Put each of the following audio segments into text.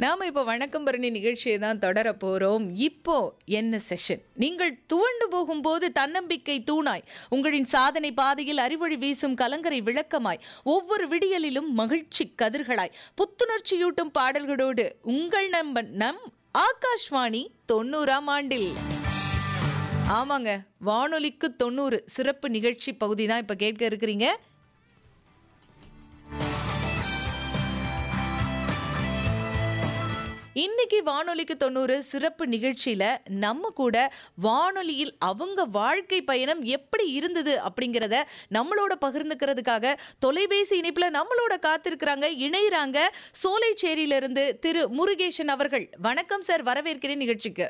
நாம இப்போ வணக்கம் பரணி நிகழ்ச்சியை தான் தொடர போறோம் இப்போ என்ன செஷன் நீங்கள் துவண்டு போகும்போது தன்னம்பிக்கை தூணாய் உங்களின் சாதனை பாதையில் அறிவொளி வீசும் கலங்கரை விளக்கமாய் ஒவ்வொரு விடியலிலும் மகிழ்ச்சி கதிர்களாய் புத்துணர்ச்சியூட்டும் பாடல்களோடு உங்கள் நண்பன் நம் ஆகாஷ்வாணி தொண்ணூறாம் ஆண்டில் ஆமாங்க வானொலிக்கு தொண்ணூறு சிறப்பு நிகழ்ச்சி பகுதி தான் இப்போ கேட்க இருக்கிறீங்க இன்னைக்கு வானொலிக்கு தொண்ணூறு சிறப்பு நிகழ்ச்சியில நம்ம கூட வானொலியில் அவங்க வாழ்க்கை பயணம் எப்படி இருந்தது அப்படிங்கிறத நம்மளோட பகிர்ந்துக்கிறதுக்காக தொலைபேசி இணைப்புல நம்மளோட காத்திருக்கிறாங்க இணையறாங்க சோலைச்சேரியில இருந்து திரு முருகேசன் அவர்கள் வணக்கம் சார் வரவேற்கிறேன் நிகழ்ச்சிக்கு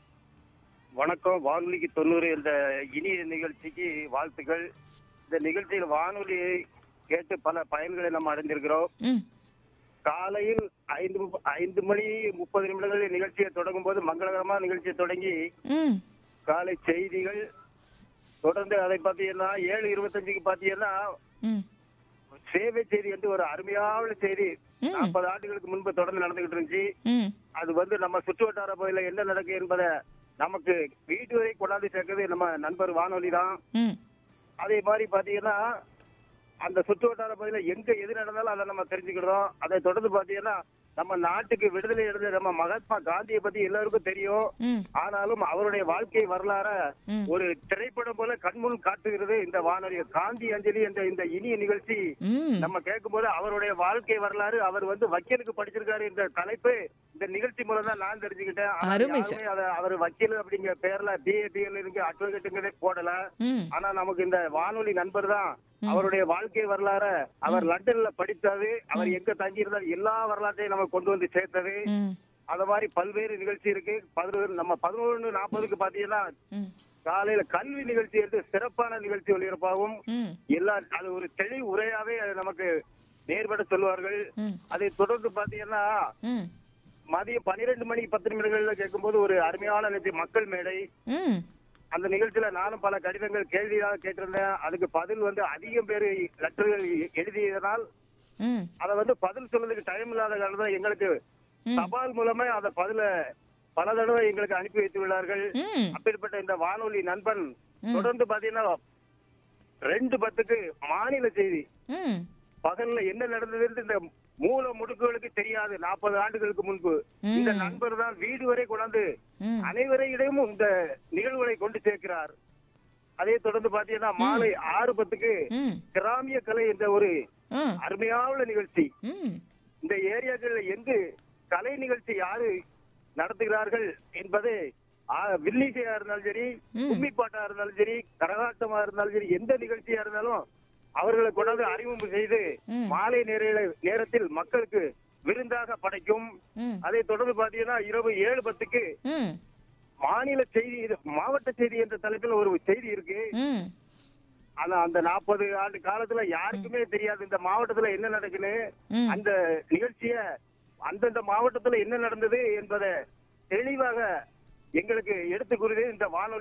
வணக்கம் வானொலிக்கு தொண்ணூறு இந்த இனிய நிகழ்ச்சிக்கு வாழ்த்துக்கள் இந்த நிகழ்ச்சியில் வானொலியை கேட்டு பல பயன்களை நம்ம அடைந்திருக்கிறோம் ம் காலையில் ஐந்து மு- ஐந்து மணி முப்பது நிமிடங்களில் நிகழ்ச்சியை தொடங்கும் போது மங்களகரமான நிகழ்ச்சியை தொடங்கி ம் காலை செய்திகள் தொடர்ந்து அதை பார்த்தீங்கன்னா ஏழு இருபத்தஞ்சுக்கு பார்த்தீங்கன்னா ம் சேவை செய்தி என்று ஒரு அருமையான செய்தி ம். நாற்பது ஆண்டுகளுக்கு முன்பு தொடர்ந்து நடந்துகிட்டு இருந்துச்சு ம் அது வந்து நம்ம சுற்று வட்டார பகுதியில் என்ன நடக்கு என்பதை நமக்கு வீட்டு வரை கொண்டாந்து சேர்க்கிறது நம்ம நண்பர் வானொலி தான் ம் அதே மாதிரி பாத்தீங்கன்னா அந்த சுற்று வட்டார பகுதியில் எங்க எது நடந்தாலும் அதை நம்ம தெரிஞ்சுக்கிறோம் அதை தொடர்ந்து பாத்தீங்கன்னா நம்ம நாட்டுக்கு விடுதலை எடுத்த நம்ம மகாத்மா காந்தியை பத்தி எல்லாருக்கும் தெரியும் ம் ஆனாலும் அவருடைய வாழ்க்கை வரலாற ம். ஒரு திரைப்படம் போல கண்முன் காட்டுகிறது இந்த வானொலி காந்தி அஞ்சலி என்ற இந்த இனிய நிகழ்ச்சி ம் நம்ம கேட்கும்போது அவருடைய வாழ்க்கை வரலாறு அவர் வந்து வக்கீலுக்கு படிச்சிருக்காரு என்ற தலைப்பு இந்த நிகழ்ச்சி மூலம் தான் நான் தெரிஞ்சுக்கிட்டேன் ஆனா அருமை யாருமே அதை அவர் வக்கீல் அப்படிங்கிற பேர்ல பிஏ பிஎல் இருக்கு அட்வொகேட்டுங்கிறதே போடல ம் ஆனா நமக்கு இந்த வானொலி நண்பர் தான் அவருடைய வாழ்க்கை வரலாற அவர் லண்டன்ல படித்தது அவர் எங்க தங்கி இருந்தார் எல்லா வரலாற்றையும் நம்ம கொண்டு வந்து சேர்த்தது ம் அந்த மாதிரி பல்வேறு நிகழ்ச்சி இருக்கு பதினோரு நம்ம பதினொன்று நாற்பதுக்கு பாத்தீங்கன்னா ம் காலையில கல்வி நிகழ்ச்சி என்று சிறப்பான நிகழ்ச்சி ஒளிபரப்பாகும் ம் எல்லா அது ஒரு தெளிவு உரையாவே அது நமக்கு நேர்பட சொல்வார்கள் ம் அதை தொடர்ந்து பாத்தீங்கன்னா ம் மதியம் பன்னிரெண்டு மணி பத்து நிமிடங்கள்ல கேட்கும்போது ஒரு அருமையான நிகழ்ச்சி மக்கள் மேடை ம் அந்த நிகழ்ச்சியில நானும் பல கடிதங்கள் கேள்வியாக கேட்டிருந்தேன் அதுக்கு பதில் வந்து அதிகம் பேர் லெட்டர்கள் எழுதியதனால் ம் அதை வந்து பதில் சொல்றதுக்கு டைம் இல்லாத காரணம் எங்களுக்கு ம். தபால் மூலமா அந்த பதில பல தடவை எங்களுக்கு அனுப்பி வைத்து உள்ளார்கள் ம் அப்பேற்பட்ட இந்த வானொலி நண்பன் தொடர்ந்து பாத்தீங்கன்னா ரெண்டு பத்துக்கு மாநில செய்தி ம் பகல்ல என்ன நடந்தது இந்த மூல முடுக்குகளுக்கு தெரியாது நாற்பது ஆண்டுகளுக்கு முன்பு இந்த நண்பர் தான் வீடு வரை கொண்டாந்து ம் அனைவரையிடமும் இந்த நிகழ்வுகளை கொண்டு சேர்க்கிறார் அதே தொடர்ந்து பாத்தீங்கன்னா மாலை ஆறு பத்துக்கு ம் கிராமிய கலை என்ற ஒரு ம் அருமையான நிகழ்ச்சி ம் இந்த ஏரியாக்கள்ல எங்கு கலை நிகழ்ச்சி யாரு நடத்துகிறார்கள் என்பது ஆ, வில்லிசையா இருந்தாலும் சரி கும்மி பாட்டா இருந்தாலும் சரி கரகாட்டமா இருந்தாலும் சரி எந்த நிகழ்ச்சியா இருந்தாலும் அவர்களை கொண்டாந்து அறிமுகம் செய்து ம். மாலை நேர நேரத்தில் மக்களுக்கு விருந்தாக படைக்கும் ம் அதை தொடர்ந்து பாத்தீங்கன்னா இரவு ஏழு பத்துக்கு ம் மாநில செய்தி இது மாவட்ட செய்தி என்ற தலைப்பில் ஒரு செய்தி இருக்கு ம் ஆனா அந்த நாற்பது ஆண்டு காலத்துல யாருக்குமே தெரியாது இந்த மாவட்டத்துல என்ன நடக்குன்னு ம். அந்த நிகழ்ச்சிய அந்தந்த மாவட்டத்துல என்ன நடந்தது என்பதை தெளிவாக எங்களுக்கு எடுத்து கூறுது இந்த வானொலி